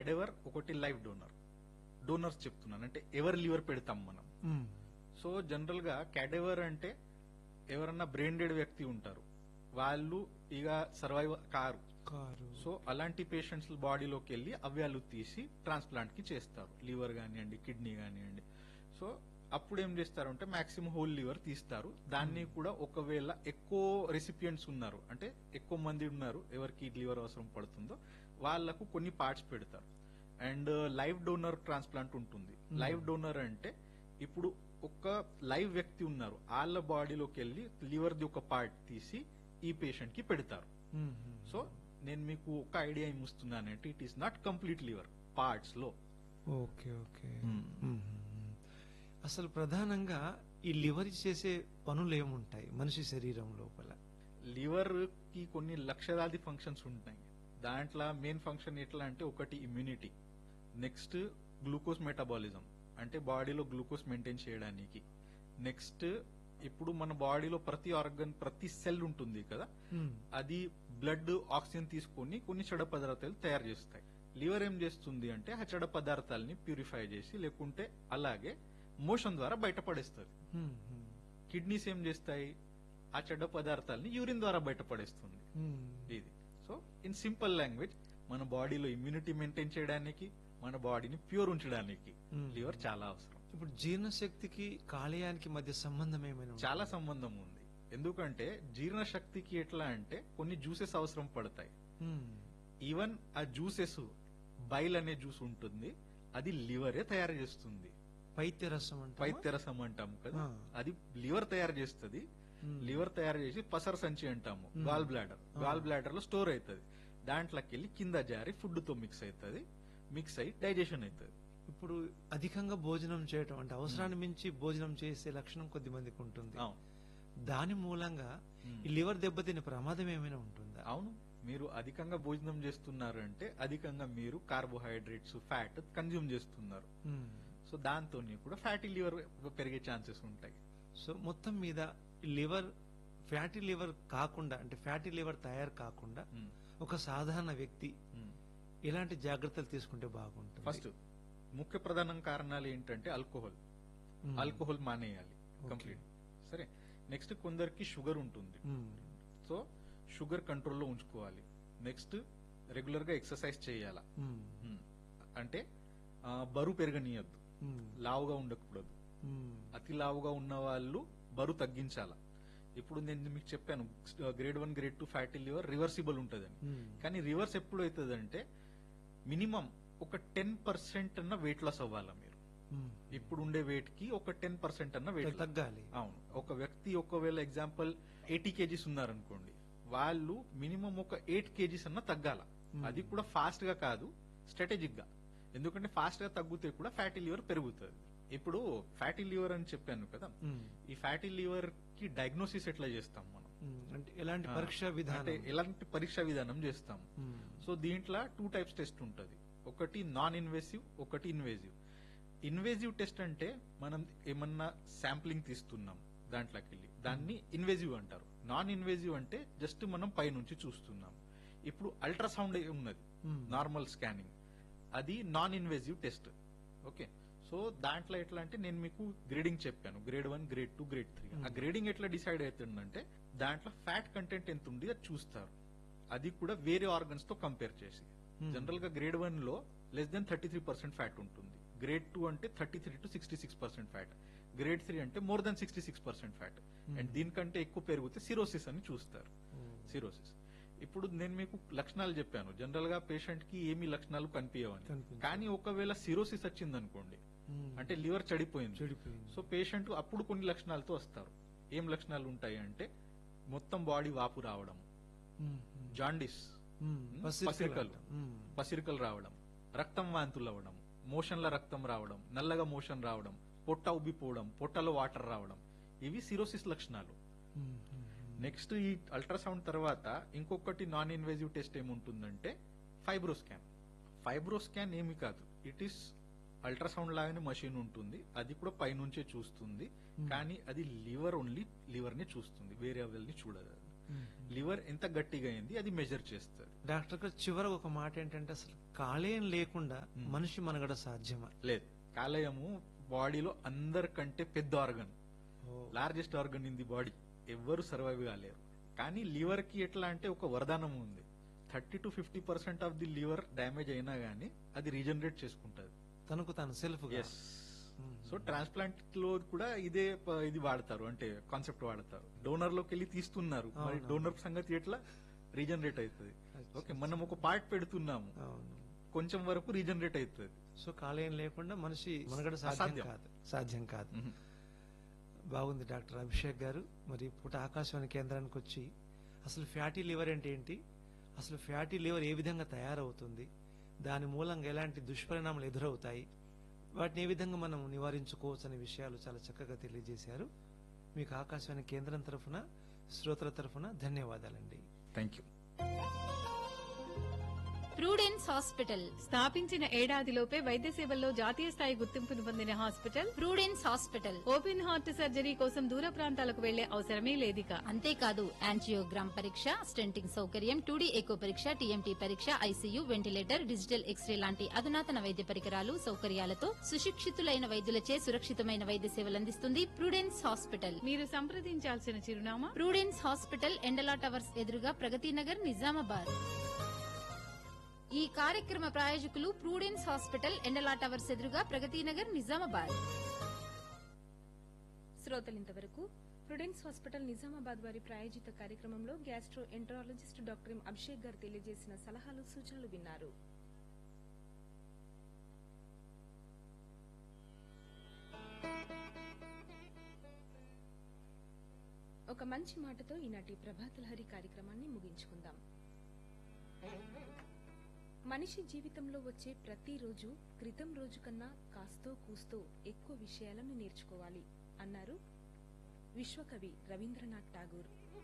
ఎడెవర్ ఒకటి live donor donors చెప్తున్నాను అంటే ఎవరి లివర్ పెడతాం మనం మ్మ్. సో జనరల్ గా క్యాడెవర్ అంటే ఎవరన్నా బ్రెయిన్ డెడ్ వ్యక్తి ఉంటారు వాళ్ళు ఇక సర్వైవ్ కారు కారు సో అలాంటి పేషెంట్స్ బాడీలోకి వెళ్ళి అవయాలు తీసి ట్రాన్స్ప్లాంట్ కి చేస్తారు లివర్ కానివ్వండి కిడ్నీ కానివ్వండి సో అప్పుడు ఏం చేస్తారంటే మాక్సిమం హోల్ లివర్ తీస్తారు దాన్ని కూడా ఒకవేళ ఎక్కువ రెసిపియంట్స్ ఉన్నారు అంటే ఎక్కువ మంది ఉన్నారు ఎవరికి లివర్ అవసరం పడుతుందో వాళ్ళకు కొన్ని పార్ట్స్ పెడతారు అండ్ లైవ్ డోనర్ ట్రాన్స్ప్లాంట్ ఉంటుంది లైవ్ డోనర్ అంటే ఇప్పుడు ఒక లైవ్ వ్యక్తి ఉన్నారు వాళ్ళ బాడీలోకి వెళ్ళి లివర్ది ఒక పార్ట్ తీసి ఈ పేషెంట్ కి పెడతారు మ్మ్. మ్మ్. సో నేను మీకు ఒక ఐడియా ఏమిస్తున్నానంటే it is not complete liver parts లో ఓకే ఓకే మ్మ్. మ్మ్. అసలు ప్రధానంగా ఈ లివర్ చేసే పనులు ఏముంటాయి మనిషి శరీరం లోపల లివర్ కి కొన్ని లక్షలాది ఫంక్షన్స్ ఉంటాయి దాంట్లో మెయిన్ ఫంక్షన్ ఎట్లా అంటే ఒకటి ఇమ్యూనిటీ నెక్స్ట్ గ్లూకోజ్ మెటబాలిజం అంటే బాడీలో గ్లూకోజ్ మెయింటైన్ చేయడానికి నెక్స్ట్ ఇప్పుడు మన బాడీలో ప్రతి ఆర్గన్ ప్రతి సెల్ ఉంటుంది కదా మ్మ్. అది బ్లడ్ ఆక్సిజన్ తీసుకొని కొన్ని చెడ పదార్థాలు తయారు చేస్తాయి లివర్ ఏం చేస్తుంది అంటే ఆ చెడ పదార్థాలని ప్యూరిఫై చేసి లేకుంటే అలాగే మోషన్ ద్వారా బయటపడేస్తుంది మ్మ్. మ్మ్. కిడ్నీస్ ఏం చేస్తాయి ఆ చెడ్డ పదార్థాలని యూరిన్ ద్వారా బయటపడేస్తుంది మ్మ్. ఇది సో ఇన్ సింపుల్ లాంగ్వేజ్ మన బాడీలో ఇమ్యూనిటీ మెయింటైన్ చేయడానికి మన బాడీని ప్యూర్ ఉంచడానికి మ్మ్. లివర్ చాలా అవసరం ఇప్పుడు జీర్ణశక్తికి కాలేయానికి మధ్య సంబంధం ఏమైనా ఉందా? చాలా సంబంధం ఉంది ఎందుకంటే జీర్ణశక్తికి ఎట్లా అంటే కొన్ని జ్యూసెస్ అవసరం పడతాయి మ్మ్. ఈవెన్ ఆ జ్యూసెస్ బైల్ అనే జ్యూస్ ఉంటుంది అది లివరే తయారు చేస్తుంది పైత్య రసం అంటే పైత్యరసం అంటాము కదా ఆ. అది లివర్ తయారు చేస్తుంది లివర్ తయారు చేసి పసర సంచి అంటాము మ్మ్. గాల్ బ్లాడర్ ఆ. గాల్ బ్లాడర్ లో స్టోర్ అవుతుంది దాంట్లోకి వెళ్ళి కింద జారి ఫుడ్ తో మిక్స్ అవుతుంది మిక్స్ అయ్యి డైజెషన్ అవుతుంది ఇప్పుడు అధికంగా భోజనం చేయటం అంటే అవసరాన్ని మించి భోజనం చేసే లక్షణం కొద్ది మందికి ఉంటుంది అవును దాని మూలంగా మ్మ్. ఈ లివర్ దెబ్బతినే ప్రమాదం ఏమైనా ఉంటుందా అవును మీరు అధికంగా భోజనం చేస్తున్నారు అంటే అధికంగా మీరు కార్బోహైడ్రేట్స్ ఫ్యాట్ కన్జ్యూమ్ చేస్తున్నారు మ్మ్. సో దాంతో కూడా ఫ్యాటీ లివర్ పెరిగే ఛాన్సెస్ ఉంటాయి సో మొత్తం మీద లివర్ ఫ్యాటీ లివర్ కాకుండా అంటే ఫ్యాటీ లివర్ తయారు కాకుండా మ్మ్. ఒక సాధారణ వ్యక్తి మ్మ్. ఎలాంటి జాగ్రత్తలు తీసుకుంటే బాగుంటుంది ఫస్ట్ ముఖ్య ప్రధాన కారణాలు ఏంటంటే ఆల్కహాల్ మ్మ్. ఆల్కహాల్ మానేయాలి కంప్లీట్ సరే నెక్స్ట్ కొందరికి షుగర్ ఉంటుంది మ్మ్. సో షుగర్ కంట్రోల్లో ఉంచుకోవాలి నెక్స్ట్ రెగ్యులర్ గా ఎక్సర్సైజ్ చేయాలా మ్మ్. మ్మ్. అంటే ఆ, బరువు పెరగనీయద్దు మ్మ్. లావుగా ఉండకూడదు మ్మ్. అతి లావుగా ఉన్న వాళ్ళు బరువు తగ్గించాలా ఇప్పుడు నేను మీకు చెప్పాను grade one grade two fatty liver reversible ఉంటుందని మ్మ్. కానీ రివర్స్ ఎప్పుడు అవుతుంది అంటే మినిమం ఒక టెన్ పర్సెంట్ అన్న వెయిట్ లాస్ అవ్వాలా మీరు మ్మ్. ఇప్పుడు ఉండే వెయిట్ కి ఒక టెన్ పర్సెంట్ అన్న వెయిట్ తగ్గాలి అవును ఒక వ్యక్తి ఒకవేళ ఎగ్జాంపుల్ ఎయిటీ కేజీస్ ఉన్నారనుకోండి వాళ్ళు మినిమం ఒక ఎయిట్ కేజీస్ అన్న తగ్గాల Hmm. అది కూడా ఫాస్ట్ గా కాదు స్ట్రాటజిక్ గా ఎందుకంటే ఫాస్ట్ గా తగ్గితే కూడా ఫ్యాటీ లివర్ పెరుగుతుంది ఇప్పుడు ఫ్యాటీ లివర్ అని చెప్పాను కదా మ్మ్. ఈ ఫ్యాటీ లివర్ కి డయాగ్నోసిస్ ఎట్లా చేస్తాం మనం మ్మ్. అంటే ఎలాంటి ఆ, పరీక్షా అంటే విధానం ఎలాంటి పరీక్ష విధానం చేస్తాం మ్మ్. సో దీంట్లో టూ టైప్స్ టెస్ట్ ఉంటది ఒకటి నాన్ ఇన్వేసివ్ ఒకటి ఇన్వేసివ్ ఇన్వేసివ్ టెస్ట్ అంటే మనం ఏమన్నా శాంప్లింగ్ తీస్తున్నాం దాంట్లోకి వెళ్ళి దాన్ని ఇన్వేసివ్ అంటారు నాన్ ఇన్వేసివ్ అంటే జస్ట్ మనం పైనుంచి చూస్తున్నాం ఇప్పుడు అల్ట్రాసౌండ్ ఉన్నది మ్మ్. నార్మల్ స్కానింగ్ అది non invasive test okay so దాంట్లో ఎట్లా అంటే నేను మీకు గ్రేడింగ్ చెప్పాను grade one grade two grade three ఆ గ్రేడింగ్ ఎట్లా డిసైడ్ అవుతుందంటే దాంట్లో ఫ్యాట్ కంటెంట్ ఎంత ఉంది అది చూస్తారు అది కూడా వేరే ఆర్గన్స్ తో కంపేర్ చేసి Hmm. జనరల్ గా గ్రేడ్ వన్ లో less than thirty three percent fat ఉంటుంది గ్రేడ్ టూ అంటే thirty three to sixty six percent fat grade three అంటే more than sixty six percent fat and దీనికంటే ఎక్కువ పెరిగితే సిరోసిస్ అని చూస్తారు మ్మ్. సిరోసిస్ ఇప్పుడు నేను మీకు లక్షణాలు చెప్పాను జనరల్ గా పేషెంట్ కి ఏమి లక్షణాలు కనిపించవని కనిపించవు. కానీ ఒకవేళ సిరోసిస్ వచ్చింది అనుకోండి మ్మ్. అంటే లివర్ చెడిపోయింది చెడిపోయింది సో పేషెంట్ అప్పుడు కొన్ని లక్షణాలతో వస్తారు ఏం లక్షణాలు ఉంటాయి అంటే మొత్తం బాడీ వాపు రావడం మ్మ్. జాండిస్ మ్మ్. మ్మ్. పసిరికలు పసిరికలు. అంటాం. మ్మ్. పసిరికలు రావడం రక్తం వాంతులు అవ్వడం మోషన్ల రక్తం రావడం నల్లగా మోషన్ రావడం పొట్ట ఉబ్బిపోవడం పొట్టలో వాటర్ రావడం ఇవి సిరోసిస్ లక్షణాలు మ్మ్. మ్మ్. నెక్స్ట్ ఈ అల్ట్రాసౌండ్ తర్వాత ఇంకొకటి నాన్ ఇన్వేజివ్ టెస్ట్ ఏముంటుందంటే ఫైబ్రో స్కాన్ ఫైబ్రో స్కాన్ ఏమి కాదు ఇట్ ఈస్ అల్ట్రాసౌండ్ లాగానే మషిన్ ఉంటుంది అది కూడా పైనుంచే చూస్తుంది కానీ అది లివర్ ఓన్లీ లివర్ ని చూస్తుంది వేరే అవెల్ ని చూడదు అది. లివర్ ఎంత గట్టిగా అయింది అది మెజర్ చేస్తుంది డాక్టర్ గారు చివరకు ఒక మాట ఏంటంటే అసలు కాలేయం లేకుండా Hmm. మనిషి మనగడ సాధ్యమా లేదు కాలేయము బాడీలో అందరికంటే పెద్ద ఆర్గన్ ఓ, largest organ in the body ఎవ్వరు సర్వైవ్ కాలేరు కానీ లివర్ కి ఎట్లా అంటే ఒక వరదానం ఉంది thirty to fifty percent of the liver damage అయినా గానీ అది రీజనరేట్ చేసుకుంటది తనకు తాను సెల్ఫ్ ఎస్ సో ట్రాన్స్ప్లాంట్ లో కూడా ఇదే ప- ఇది వాడతారు అంటే కాన్సెప్ట్ వాడతారు డోనర్ లోకి వెళ్ళి తీస్తున్నారు మరి అవును. డోనర్ సంగతి ఎట్లా రీజనరేట్ అవుతుంది ఓకే మనం ఒక పార్ట్ పెడుతున్నాము అవును కొంచెం వరకు రీజనరేట్ అవుతుంది సో కాలేయం లేకుండా మనిషి మనగడ సాధ్యం అసాధ్యం. కాదు సాధ్యం కాదు బాగుంది డాక్టర్ అభిషేక్ గారు మరి పూట ఆకాశవాణి కేంద్రానికి వచ్చి అసలు ఫ్యాటీ లివర్ అంటే ఏంటి అసలు ఫ్యాటీ లివర్ ఏ విధంగా తయారవుతుంది దాని మూలంగా ఎలాంటి దుష్పరిణామాలు ఎదురవుతాయి వాటిని ఏ విధంగా మనం నివారించుకోవచ్చు అనే విషయాలు చాలా చక్కగా తెలియజేశారు మీకు ఆకాశవాణి కేంద్రం తరఫున శ్రోతల తరఫున ధన్యవాదాలండి థ్యాంక్ యూ ప్రూడెన్స్ హాస్పిటల్ స్థాపించిన ఏడాదిలోపే వైద్య సేవల్లో జాతీయ స్థాయి గుర్తింపును పొందిన hospital Prudence hospital open heart surgery కోసం దూర ప్రాంతాలకు వెళ్లే అవసరమే లేదిక అంతేకాదు యాంజియోగ్రామ్ పరీక్ష స్టెంటింగ్ సౌకర్యం టూడీ ఎకో పరీక్ష టీఎంటీ పరీక్ష ఐసీయూ వెంటిలేటర్ డిజిటల్ ఎక్స్రే లాంటి అధునాతన వైద్య పరికరాలు సౌకర్యాలతో సుశిక్షితులైన వైద్యులచే సురక్షితమైన వైద్య సేవలు అందిస్తుంది ప్రూడెన్స్ హాస్పిటల్ మీరు సంప్రదించాల్సిన చిరునామా ప్రూడెన్స్ హాస్పిటల్ ఎండలా టవర్స్ ఎదురుగా ప్రగతి నగర్ నిజామాబాద్ ఈ కార్యక్రమ ప్రాయోజకులు ప్రూడెన్స్ హాస్పిటల్ ఎండలా టవర్స్ ఎదురుగా ప్రగతి నగర్ నిజామాబాద్ శ్రోతలింతవరకు ప్రుడెన్స్ హాస్పిటల్ నిజామాబాద్ వారి ప్రాయోజిత కార్యక్రమంలో gastroenterologist doctor M Abhishek garu తెలియజేసిన సలహాలు సూచనలు విన్నారు ఒక మంచి మాటతో ఈనాటి ప్రభాతలహరి కార్యక్రమాన్ని ముగించుకుందాం మనిషి జీవితంలో వచ్చే ప్రతిరోజు క్రితం రోజు కన్నా కాస్తో కూస్తో ఎక్కువ విషయాలను నేర్చుకోవాలి అన్నారు విశ్వకవి రవీంద్రనాథ్ ఠాగూర్